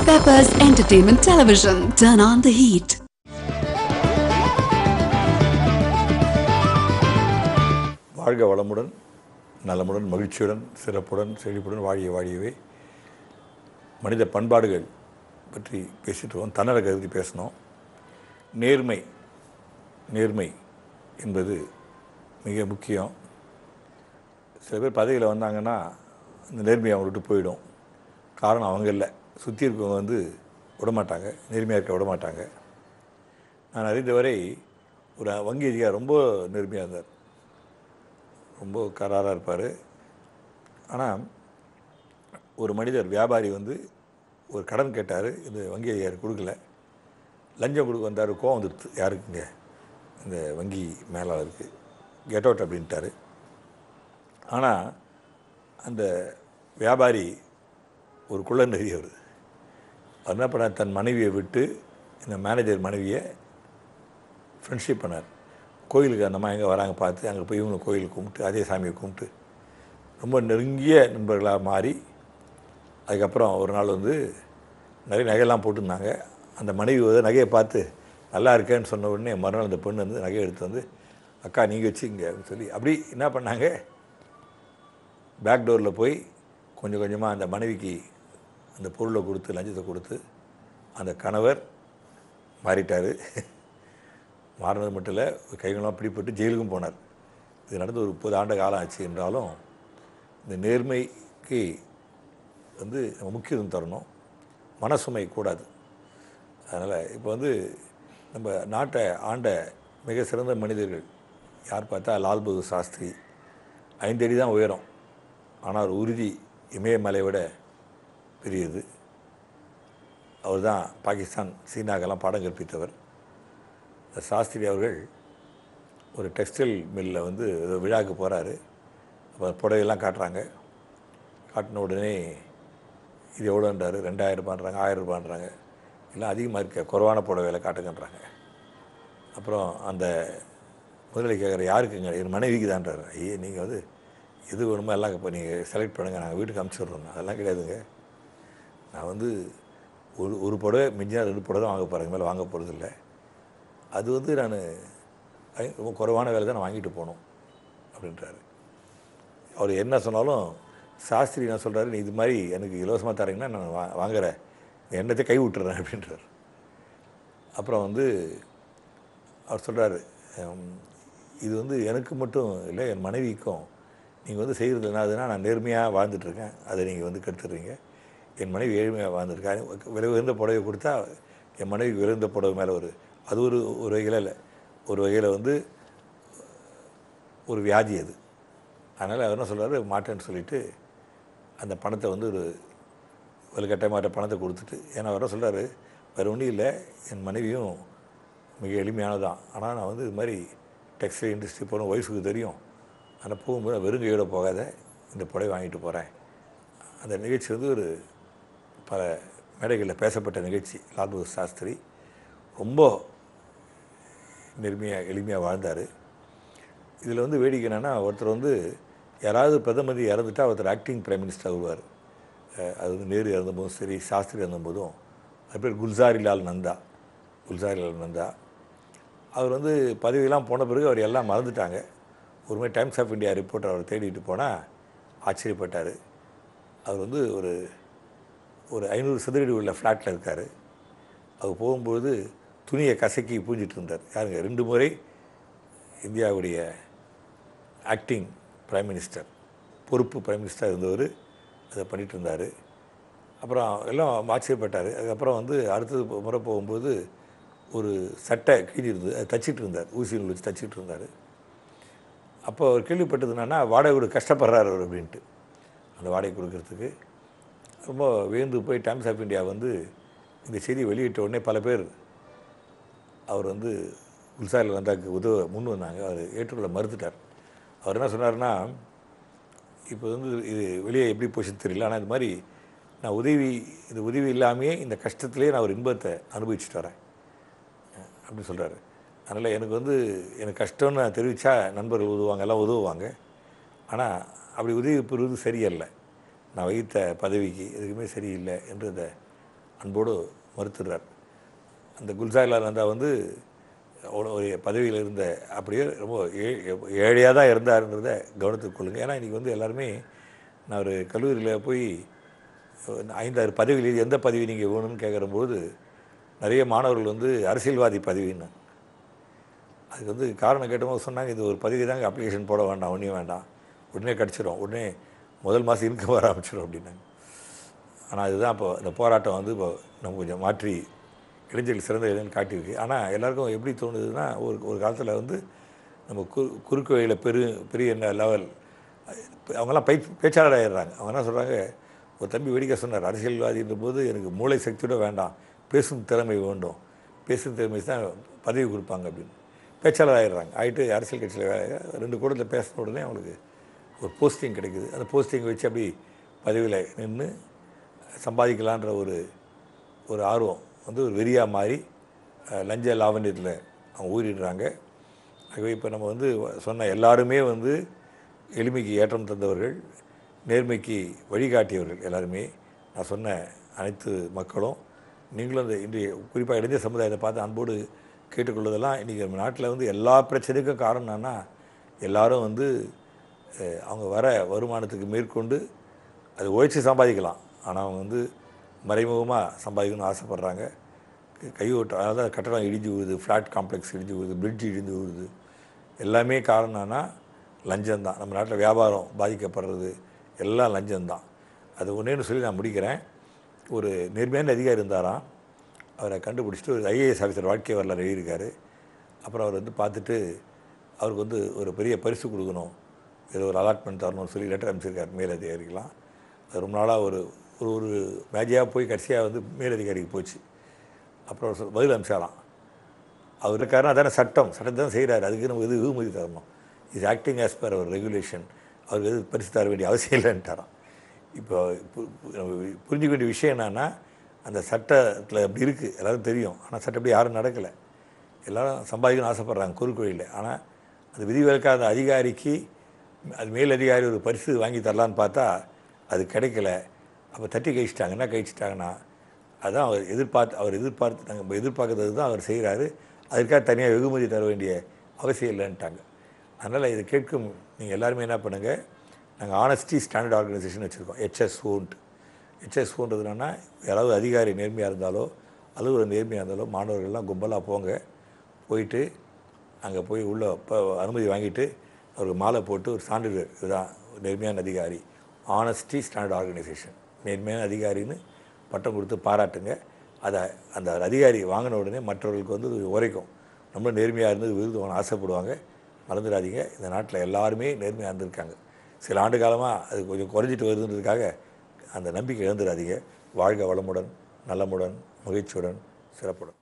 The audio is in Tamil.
Peppers Entertainment Television. Turn on the heat. வாழ்க வளமுடன் நலமுடன் மகிழ்ச்சியுடன் சிறப்புடன் செழிப்புடன் வாழிய வாழியவே மனித பண்பாடுகள் பற்றி பேசிட்டு இருக்கோம் தன்னர கருதி பேசினோம் நேர்மை நேர்மை என்பது மிக முக்கியம் சில பேர் பதவியில் வந்தாங்கன்னா இந்த நேர்மையை அவங்க விட்டு போயிடும் காரணம் அவங்க இல்லை சுற்றி இருக்கவங்க வந்து விடமாட்டாங்க நேர்மையாக இருக்க விடமாட்டாங்க நான் அறிந்தவரை ஒரு வங்கி அதிகாரி ரொம்ப நேர்மையாக இருந்தார் ரொம்ப கராராக இருப்பார் ஆனால் ஒரு மனிதர் வியாபாரி வந்து ஒரு கடன் கேட்டார் இந்த வங்கி அதிகாரி கொடுக்கல லஞ்சம் கொடுக்க வந்தார் கோவம் வந்துடுது யாருக்குங்க இந்த வங்கி மேலாளருக்கு கெட் அவுட் அப்படின்ட்டாரு ஆனால் அந்த வியாபாரி ஒரு குள்ளநெறி அவர் அவர் என்ன பண்ணார் தன் மனைவியை விட்டு இந்த மேனேஜர் மனைவியை ஃப்ரெண்ட்ஷிப் பண்ணார் கோயிலுக்கு அந்த அம்மா எங்கே வராங்க பார்த்து அங்கே போய் இவங்க கோயிலுக்கு கும்பிட்டு அதே சாமியை கும்பிட்டு ரொம்ப நெருங்கிய நண்பர்களாக மாறி அதுக்கப்புறம் ஒரு நாள் வந்து நிறைய நகையெல்லாம் போட்டிருந்தாங்க அந்த மனைவி வந்து நகையை பார்த்து நல்லா இருக்கேன்னு சொன்ன உடனே மறுநாள் அந்த பொண்ணு வந்து நகையை எடுத்து வந்து அக்கா நீங்கள் வச்சுங்க அப்படின்னு சொல்லி அப்படி என்ன பண்ணாங்க பேக் டோரில் போய் கொஞ்சம் கொஞ்சமாக அந்த மனைவிக்கு அந்த பொருளை கொடுத்து லஞ்சத்தை கொடுத்து அந்த கணவர் மாறிட்டார் மாறினது மட்டும் இல்லை கைகளெல்லாம் பிடிப்பட்டு ஜெயிலுக்கும் போனார் இது நடந்து ஒரு முப்பது ஆண்டு காலம் ஆச்சு என்றாலும் இந்த நேர்மைக்கு வந்து நம்ம முக்கியத்துவம் தரணும் மனசுமை கூடாது அதனால் இப்போ வந்து நம்ம நாட்டை ஆண்ட மிக சிறந்த மனிதர்கள் யார் பார்த்தா லால் பகதூர் சாஸ்திரி ஐந்தடி தான் உயரம் ஆனால் ஒரு உறுதி இமயமலை விட பெரியது அவர் தான் பாகிஸ்தான் சீனாக்கெல்லாம் பாடம் கற்பித்தவர் இந்த சாஸ்திரி அவர்கள் ஒரு டெக்ஸ்டைல் மில்லில் வந்து ஏதோ விழாவுக்கு போகிறாரு அப்போ புடவையெல்லாம் காட்டுறாங்க காட்டின உடனே இது எவ்வளோன்றாரு ரெண்டாயிரம் ரூபான்றாங்க ஆயிரம் ரூபான்றாங்க எல்லாம் அதிகமாக இருக்க குறைவான புடவையில் காட்டுங்கன்றாங்க அப்புறம் அந்த முதலாளி கேட்குற யாருக்குங்க என் மனைவிக்கு தான்றாரு ஐயே நீங்கள் வந்து எது வேணுமோ எல்லாம் இப்போ நீங்கள் செலக்ட் பண்ணுங்கள் நாங்கள் வீட்டுக்கு அனுப்பிச்சிடுறோம் அதெல்லாம் கிடையாதுங்க நான் வந்து ஒரு ஒரு புடவை மிஞ்சினா ரெண்டு புடவை தான் வாங்க போகிறேங்க மேலே வாங்க போகிறது இல்லை அது வந்து நான் ரொம்ப குறைவான வேலை தான் நான் வாங்கிட்டு போகணும் அப்படின்றாரு அவர் என்ன சொன்னாலும் சாஸ்திரி என்ன சொல்கிறாரு நீ இது மாதிரி எனக்கு இலவசமாக தரீங்கன்னா நான் வா வாங்குறேன் எண்ணத்தை கை விட்டுறேன் அப்படின்றார் அப்புறம் வந்து அவர் சொல்கிறாரு இது வந்து எனக்கு மட்டும் இல்லை என் மனைவிக்கும் நீங்கள் வந்து செய்கிறது என்னதுன்னா நான் நேர்மையாக வாழ்ந்துட்டுருக்கேன் அதை நீங்கள் வந்து கெடுத்துடுறீங்க என் மனைவி ஏழ்மையாக வாழ்ந்துருக்கா விலை உயர்ந்த புடவை கொடுத்தா என் மனைவிக்கு விழுந்த புடவை மேலே ஒரு அது ஒரு ஒரு வகையில் இல்லை ஒரு வகையில் வந்து ஒரு வியாதி அது அதனால் அவர் என்ன சொல்கிறாரு மாட்டேன்னு சொல்லிவிட்டு அந்த பணத்தை வந்து ஒரு வலுக்கட்டாயமாட்ட பணத்தை கொடுத்துட்டு ஏன்னா அவர் என்ன சொல்கிறாரு வேறு ஒன்றும் இல்லை என் மனைவியும் மிக எளிமையானதான் ஆனால் நான் வந்து இது மாதிரி டெக்ஸ்டைல் இண்டஸ்ட்ரி போகிற ஒய்ஃபுக்கு தெரியும் ஆனால் போகும்போது வெறுங்கையோடு போகாத இந்த புடவை வாங்கிட்டு போகிறேன் அந்த நிகழ்ச்சி வந்து ஒரு பல மேடைகளில் பேசப்பட்ட நிகழ்ச்சி லால் பகதூர் சாஸ்திரி ரொம்ப நெருமையாக எளிமையாக வாழ்ந்தார் இதில் வந்து வேடிக்கை என்னென்னா ஒருத்தர் வந்து யாராவது பிரதமதி இறந்துட்டால் ஒருத்தர் ஆக்டிங் பிரைம் மினிஸ்டர் வருவார் அது வந்து நேரு இறந்தபோதும் சரி சாஸ்திரி இறந்தபோதும் அது பேர் குல்சாரிலால் நந்தா குல்சாரிலால் நந்தா அவர் வந்து பதவியெல்லாம் போன பிறகு அவர் எல்லாம் மறந்துட்டாங்க ஒரு மாதிரி டைம்ஸ் ஆஃப் இந்தியா ரிப்போர்ட்டர் அவர் தேடிட்டு போனால் ஆச்சரியப்பட்டார் அவர் வந்து ஒரு ஒரு ஐநூறு சதுரடி உள்ள ஃப்ளாட்டில் இருக்கார் அவர் போகும்போது துணியை கசக்கி பூஞ்சிட்டு இருந்தார் யாருங்க ரெண்டு முறை இந்தியாவுடைய ஆக்டிங் பிரைம் மினிஸ்டர் பொறுப்பு பிரைம் மினிஸ்டர் இருந்தவர் அதை பண்ணிகிட்டு இருந்தார் அப்புறம் எல்லாம் ஆச்சரியப்பட்டார் அதுக்கப்புறம் வந்து அடுத்தது முறை போகும்போது ஒரு சட்டை கிழிஞ்சிருந்து அதை தச்சிட்டு இருந்தார் ஊசி நூல் வச்சு தச்சிட்டு இருந்தார் அப்போ அவர் கேள்விப்பட்டது என்னென்னா வாடகை வீடு கஷ்டப்படுறாரு அவர் அப்படின்ட்டு அந்த வாடகை கொடுக்கறதுக்கு ரொம்ப வியந்து போய் டைம்ஸ் ஆஃப் இந்தியா வந்து இந்த செய்தி வெளியிட்ட உடனே பல பேர் அவர் வந்து குல்சாரில் வந்தாக்கு உதவ முன் வந்தாங்க அவர் ஏற்றுக்கொள்ள மறுத்துட்டார் அவர் என்ன சொன்னார்னா இப்போ வந்து இது வெளியே எப்படி போச்சுன்னு தெரியல ஆனால் இது மாதிரி நான் உதவி இந்த உதவி இல்லாமையே இந்த கஷ்டத்துலேயே நான் ஒரு இன்பத்தை அனுபவிச்சுட்டு வரேன் அப்படின்னு சொல்கிறாரு அதனால் எனக்கு வந்து எனக்கு கஷ்டம்னு நான் தெரிவித்தா நண்பர்கள் உதவுவாங்க எல்லாம் உதவுவாங்க ஆனால் அப்படி உதவி பெறுவது சரியல்ல நான் வகித்த பதவிக்கு எதுக்குமே சரியில்லை என்று அந்த அன்போடு மறுத்துடுறார் அந்த குல்சாயிலால் நந்தா வந்து அவ்வளோ ஒரு பதவியில் இருந்த அப்படியே ரொம்ப ஏ ஏழையாக தான் இருந்தாருன்றத கவனத்துக்கு கொள்ளுங்க ஏன்னா இன்றைக்கி வந்து எல்லாருமே நான் ஒரு கல்லூரியில் போய் ஐந்தாறு பதவியில் எந்த பதவி நீங்கள் வேணும்னு கேட்குறபோது நிறைய மாணவர்கள் வந்து அரசியல்வாதி பதவின்னாங்க அதுக்கு வந்து காரணம் கேட்டபோது சொன்னாங்க இது ஒரு பதவி தாங்க அப்ளிகேஷன் போட வேண்டாம் ஒன்றும் வேண்டாம் உடனே கிடச்சிரும் உடனே முதல் மாதம் இன்கம் வர ஆரம்பிச்சிடும் அப்படின்னாங்க ஆனால் அதுதான் இப்போ இந்த போராட்டம் வந்து இப்போ நம்ம கொஞ்சம் மாற்றி இளைஞர்கள் சிறந்த இளைஞன் காட்டியிருக்கு ஆனால் எல்லாருக்கும் எப்படி தோணுதுன்னா ஒரு ஒரு காலத்தில் வந்து நம்ம கு குறுக்கு வழியில் பெரு பெரிய லெவல் அவங்கெல்லாம் பை பேச்சாளர் ஆயிடுறாங்க அவங்க என்ன சொல்கிறாங்க ஒரு தம்பி வேடிக்கை சொன்னார் அரசியல்வாதின்ற போது எனக்கு மூளை சக்தியோட வேண்டாம் பேசும் திறமை வேண்டும் பேசும் திறமை தான் பதவி கொடுப்பாங்க அப்படின்னு பேச்சாளர் ஆயிடுறாங்க ஆகிட்டு அரசியல் கட்சியில் ரெண்டு கூட்டத்தில் பேசின உடனே அவங்களுக்கு ஒரு போஸ்டிங் கிடைக்குது அந்த போஸ்டிங் வச்சு அப்படி பதவியில் நின்று சம்பாதிக்கலான்ற ஒரு ஒரு ஆர்வம் வந்து ஒரு வெறியாக மாறி அஹ், லஞ்ச லாவண்யத்தில் அவங்க ஊறிடுறாங்க ஆகவே இப்போ நம்ம வந்து சொன்ன எல்லாருமே வந்து எளிமைக்கு ஏற்றம் தந்தவர்கள் நேர்மைக்கு வழிகாட்டியவர்கள் எல்லாருமே நான் சொன்ன அனைத்து மக்களும் நீங்களும் இந்த இன்றைய குறிப்பாக இளைஞர் சமுதாயத்தை பார்த்து அன்போடு கேட்டுக்கொள்வதெல்லாம் இன்றைக்கி நம்ம நாட்டில் வந்து எல்லா பிரச்சனைக்கும் காரணம் என்னன்னா எல்லாரும் வந்து அஹ், அவங்க வர வருமானத்துக்கு மேற்கொண்டு அது உழைச்சி சம்பாதிக்கலாம் ஆனால் அவங்க வந்து மறைமுகமாக சம்பாதிக்கணும்னு ஆசைப்பட்றாங்க கையோட்டம் அதாவது கட்டடம் இடிஞ்சு விழுது ஃப்ளாட் காம்ப்ளெக்ஸ் இடிஞ்சு விழுது பிரிட்ஜ் இடிஞ்சு விழுது எல்லாமே காரணம்னா லஞ்சம்தான் நம்ம நாட்டில் வியாபாரம் பாதிக்கப்படுறது எல்லாம் லஞ்சம்தான் அது ஒன்றேன்னு சொல்லி நான் முடிக்கிறேன் ஒரு நேர்மையான அதிகாரி இருந்தாராம் அவரை கண்டுபிடிச்சிட்டு ஒரு ஐஏஎஸ் ஆஃபீஸர் வாழ்க்கை வரலாறு எழுதியிருக்காரு அப்புறம் அவர் வந்து பார்த்துட்டு அவருக்கு வந்து ஒரு பெரிய பரிசு கொடுக்கணும் ஏதோ ஒரு அலாட்மெண்ட் தரணும்னு சொல்லி லெட்டர் அனுப்பிச்சிருக்காரு மேலதிகாரிக்கெலாம் அது ரொம்ப நாளாக ஒரு ஒரு ஒரு மேஜியாக போய் கடைசியாக வந்து மேலதிகாரிக்கு போச்சு அப்புறம் அவர் சொல் பதில் அனுப்பிச்சாராம் அவர் இருக்காருன்னா அதான சட்டம் சட்டத்தை தான் செய்கிறாரு அதுக்கு நம்ம எது வெகுமதி தரணும் is acting as per our regulation அவருக்கு எது பரிசு தர வேண்டிய அவசியம் இல்லைன்ட்டாராம் இப்போ பு- பு- நம்ம புரிஞ்சுக்க வேண்டிய விஷயம் என்னன்னா அந்த சட்டத்தில் அப்படி இருக்குது எல்லாரும் தெரியும் ஆனால் சட்டப்படி யாரும் நடக்கலை எல்லாரும் சம்பாதிக்கணும்னு ஆசைப்பட்றாங்க குறுக்கு வழியில் ஆனால் அது விதிவிலக்காத அதிகாரிக்கு அது மேல் அதிகாரி ஒரு பரிசு வாங்கி தரலான்னு பார்த்தா அது கிடைக்கல அப்போ தட்டி கழிச்சிட்டாங்க என்ன கழிச்சிட்டாங்கன்னா அதான் அவர் எதிர்பார்த்து அவர் எதிர்பார்த்து நாங்கள் எதிர்பார்க்கறது தான் அவர் செய்கிறாரு அதுக்காக தனியாக வெகுமதி தர வேண்டிய அவசியம் இல்லைன்ட்டாங்க அதனால் இதை கேட்கும் நீங்கள் எல்லாருமே என்ன பண்ணுங்கள் நாங்கள் ஆனஸ்டி ஸ்டாண்டர்ட் ஆர்கனைசேஷன் வச்சுருக்கோம் ஹெச்எஸ்ஓன்ட்டு ஹெச்எஸ்ஓன்றது என்னென்னா யாராவது அதிகாரி நேர்மையாக இருந்தாலோ அலுவலர் நேர்மையாக இருந்தாலோ மாணவர்கள்லாம் கும்பலாக போங்க போயிட்டு அங்கே போய் உள்ள இப்போ அனுமதி வாங்கிட்டு அவருக்கு மாலை போட்டு ஒரு சான்றிதழ் இதுதான் நேர்மையான அதிகாரி ஆனஸ்டி ஸ்டாண்டர்ட் ஆர்கனைசேஷன் நேர்மையான அதிகாரின்னு பட்டம் கொடுத்து பாராட்டுங்க அதை அந்த அதிகாரி வாங்கின உடனே மற்றவர்களுக்கு வந்து இது உரைக்கும் ரொம்ப நேர்மையாக இருந்து விருது வாங்க ஆசைப்படுவாங்க மறந்துடாதீங்க இந்த நாட்டில் எல்லாருமே நேர்மையாக இருந்திருக்காங்க சில ஆண்டு காலமாக அது கொஞ்சம் குறைஞ்சிட்டு வருதுன்றதுக்காக அந்த நம்பிக்கை இழந்துடாதீங்க வாழ்க வளமுடன் நலமுடன் மகிழ்ச்சியுடன் சிறப்புடன்